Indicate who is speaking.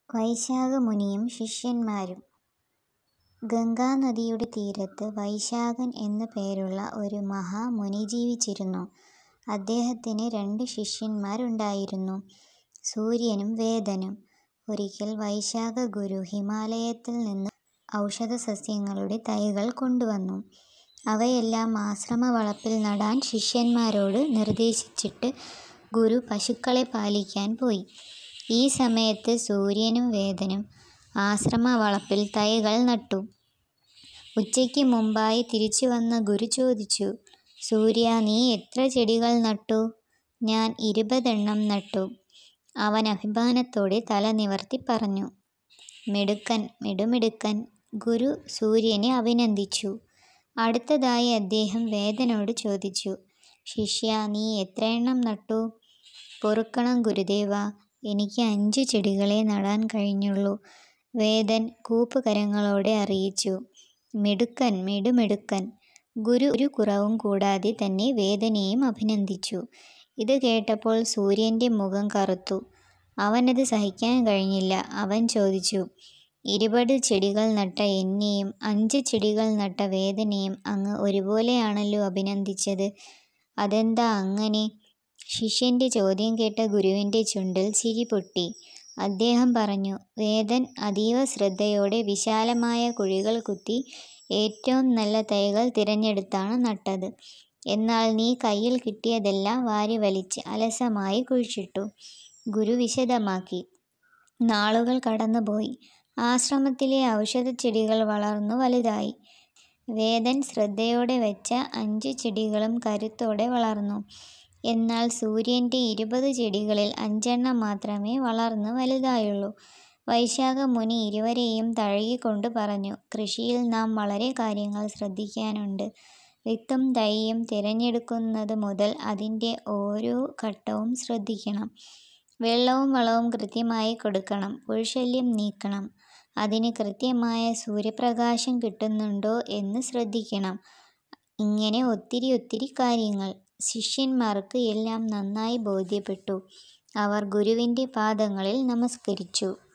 Speaker 1: വൈശാഖമുനിയും ശിഷ്യന്മാരും ഗംഗാനദിയുടെ തീരത്ത് വൈശാഖൻ എന്നു പേരുള്ള ഒരു മഹാമുനി ജീവിച്ചിരുന്നു. അദ്ദേഹത്തിന് രണ്ട് ശിഷ്യന്മാരുണ്ടായിരുന്നു, സൂര്യനും വേദനും. ഒരിക്കൽ വൈശാഖഗുരു ഹിമാലയത്തിൽ നിന്ന് ഔഷധസസ്യങ്ങളുടെ തൈകൾ കൊണ്ടുവന്നു. അവയെല്ലാം ആശ്രമവളപ്പിൽ നടാൻ ശിഷ്യന്മാരോട് നിർദ്ദേശിച്ചിട്ട് ഗുരു പശുക്കളെ പാലിക്കാൻ പോയി. ഈ സമയത്ത് സൂര്യനും വേദനും ആശ്രമവളപ്പിൽ തൈകൾ നട്ടു. ഉച്ചയ്ക്ക് മുമ്പായി തിരിച്ചുവന്ന ഗുരു ചോദിച്ചു, "സൂര്യാ, നീ എത്ര ചെടികൾ നട്ടു? " "ഞാൻ ഇരുപതെണ്ണം നട്ടു. " അവൻ അഭിമാനത്തോടെ തല നിവർത്തി പറഞ്ഞു. "മിടുക്കൻ, മിടുമിടുക്കൻ! " ഗുരു സൂര്യനെ അഭിനന്ദിച്ചു. അടുത്തതായി അദ്ദേഹം വേദനോട് ചോദിച്ചു, "ശിഷ്യാ, നീ എത്രയെണ്ണം നട്ടു? " "പൊറുക്കണം ഗുരുദേവാ, എനിക്ക് അഞ്ചു ചെടികളേ നടാൻ കഴിഞ്ഞുള്ളൂ. " വേദൻ കൂപ്പുകരങ്ങളോടെ അറിയിച്ചു. "മിടുക്കൻ, മിടുമിടുക്കൻ! " ഗുരു ഒരു കുറവും കൂടാതെ തന്നെ വേദനെയും അഭിനന്ദിച്ചു. ഇത് കേട്ടപ്പോൾ സൂര്യന്റെ മുഖം കറുത്തു. അവനത് സഹിക്കാൻ കഴിഞ്ഞില്ല. അവൻ ചോദിച്ചു, "ഇരുപത് ചെടികൾ നട്ട എന്നെയും അഞ്ച് ചെടികൾ നട്ട വേദനെയും അങ്ങ് ഒരുപോലെയാണല്ലോ അഭിനന്ദിച്ചത്. അതെന്താ അങ്ങനെ? " ശിഷ്യന്റെ ചോദ്യം കേട്ട ഗുരുവിന്റെ ചുണ്ടിൽ ചിരി പൊട്ടി. അദ്ദേഹം പറഞ്ഞു, "വേദൻ അതീവ ശ്രദ്ധയോടെ വിശാലമായ കുഴികൾ കുത്തി ഏറ്റവും നല്ല തൈകൾ തിരഞ്ഞെടുത്താണ് നട്ടത്. എന്നാൽ നീ കയ്യിൽ കിട്ടിയതെല്ലാം വാരിവലിച്ച് അലസമായി കുഴിച്ചിട്ടു. " ഗുരു വിശദമാക്കി. നാളുകൾ കടന്നുപോയി. ആശ്രമത്തിലെ ഔഷധച്ചെടികൾ വളർന്നു വലുതായി. വേദൻ ശ്രദ്ധയോടെ വെച്ച അഞ്ചു ചെടികളും കരുത്തോടെ വളർന്നു. എന്നാൽ സൂര്യന്റെ ഇരുപത് ചെടികളിൽ അഞ്ചെണ്ണം മാത്രമേ വളർന്ന് വലുതായുള്ളൂ. വൈശാഖമുനി ഇരുവരെയും തഴകിക്കൊണ്ട് പറഞ്ഞു, "കൃഷിയിൽ നാം വളരെ കാര്യങ്ങൾ ശ്രദ്ധിക്കാനുണ്ട്. വിത്തും തൈയും തിരഞ്ഞെടുക്കുന്നത് മുതൽ അതിന്റെ ഓരോ ഘട്ടവും ശ്രദ്ധിക്കണം. വെള്ളവും വളവും കൃത്യമായി കൊടുക്കണം. പുഴുശല്യം നീക്കണം. അതിന് കൃത്യമായ സൂര്യപ്രകാശം കിട്ടുന്നുണ്ടോ എന്ന് ശ്രദ്ധിക്കണം. ഇങ്ങനെ ഒത്തിരി ഒത്തിരി കാര്യങ്ങൾ. " ശിഷ്യന്മാർക്ക് എല്ലാം നന്നായി ബോധ്യപ്പെട്ടു. അവർ ഗുരുവിന്റെ പാദങ്ങളിൽ നമസ്കരിച്ചു.